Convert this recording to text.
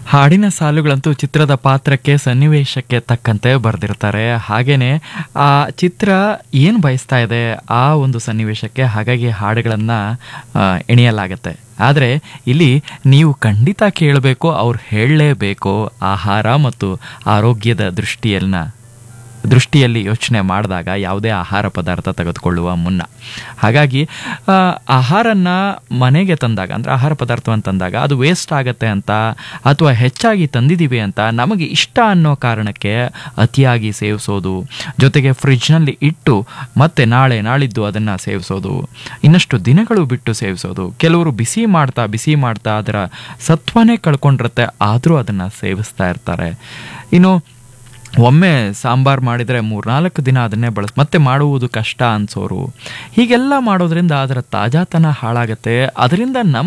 ಹಾಡಿನ ಸಾಲುಗಳಂತೂ ಚಿತ್ರದ ಪಾತ್ರಕ್ಕೆ ಸನ್ನಿವೇಶಕ್ಕೆ ತಕ್ಕಂತೆ ಬರೆದಿರ್ತಾರೆ ಹಾಗೇನೆ ಆ ಚಿತ್ರ ಏನು ಬಯಸ್ತಾ ಇದೆ ಆ ಒಂದು ಸನ್ನಿವೇಶಕ್ಕೆ ಹಾಗಾಗಿ ಹಾಡುಗಳನ್ನು ಎಣಿಯಲಾಗತ್ತೆ ಆದರೆ ಇಲ್ಲಿ ನೀವು ಖಂಡಿತ ಕೇಳಬೇಕು ಅವ್ರು ಹೇಳಲೇಬೇಕು ಆಹಾರ ಮತ್ತು ಆರೋಗ್ಯದ ದೃಷ್ಟಿಯನ್ನ ದೃಷ್ಟಿಯಲ್ಲಿ ಯೋಚನೆ ಮಾಡಿದಾಗ ಯಾವುದೇ ಆಹಾರ ಪದಾರ್ಥ ತೆಗೆದುಕೊಳ್ಳುವ ಮುನ್ನ ಹಾಗಾಗಿ ಆ, ಆಹಾರನ ಮನೆಗೆ ತಂದಾಗ ಅಂದರೆ ಆಹಾರ ಪದಾರ್ಥವನ್ನು ತಂದಾಗ ಅದು ವೇಸ್ಟ್ ಆಗತ್ತೆ ಅಂತ ಅಥವಾ ಹೆಚ್ಚಾಗಿ ತಂದಿದ್ದೀವಿ ಅಂತ ನಮಗೆ ಇಷ್ಟ ಅನ್ನೋ ಕಾರಣಕ್ಕೆ ಅತಿಯಾಗಿ ಸೇವಿಸೋದು ಜೊತೆಗೆ ಫ್ರಿಜ್ನಲ್ಲಿ ಇಟ್ಟು ಮತ್ತೆ ನಾಳೆ ನಾಳಿದ್ದು ಅದನ್ನು ಸೇವಿಸೋದು ಇನ್ನಷ್ಟು ದಿನಗಳು ಬಿಟ್ಟು ಸೇವಿಸೋದು ಕೆಲವರು ಬಿಸಿ ಮಾಡ್ತಾ ಬಿಸಿ ಮಾಡ್ತಾ ಅದರ ಸತ್ವನೇ ಕಳ್ಕೊಂಡಿರುತ್ತೆ ಆದರೂ ಅದನ್ನು ಸೇವಿಸ್ತಾ ಇರ್ತಾರೆ ಇನ್ನು ಒಮ್ಮೆ ಸಾಂಬಾರು ಮಾಡಿದರೆ ಮೂರ್ನಾಲ್ಕು ದಿನ ಅದನ್ನೇ ಬಳಸ್ ಮತ್ತೆ ಮಾಡುವುದು ಕಷ್ಟ ಅನ್ಸೋರು ಹೀಗೆಲ್ಲ ಮಾಡೋದ್ರಿಂದ ಅದರ ತಾಜಾತನ ಹಾಳಾಗತ್ತೆ ಅದರಿಂದ ನಮ್ಮ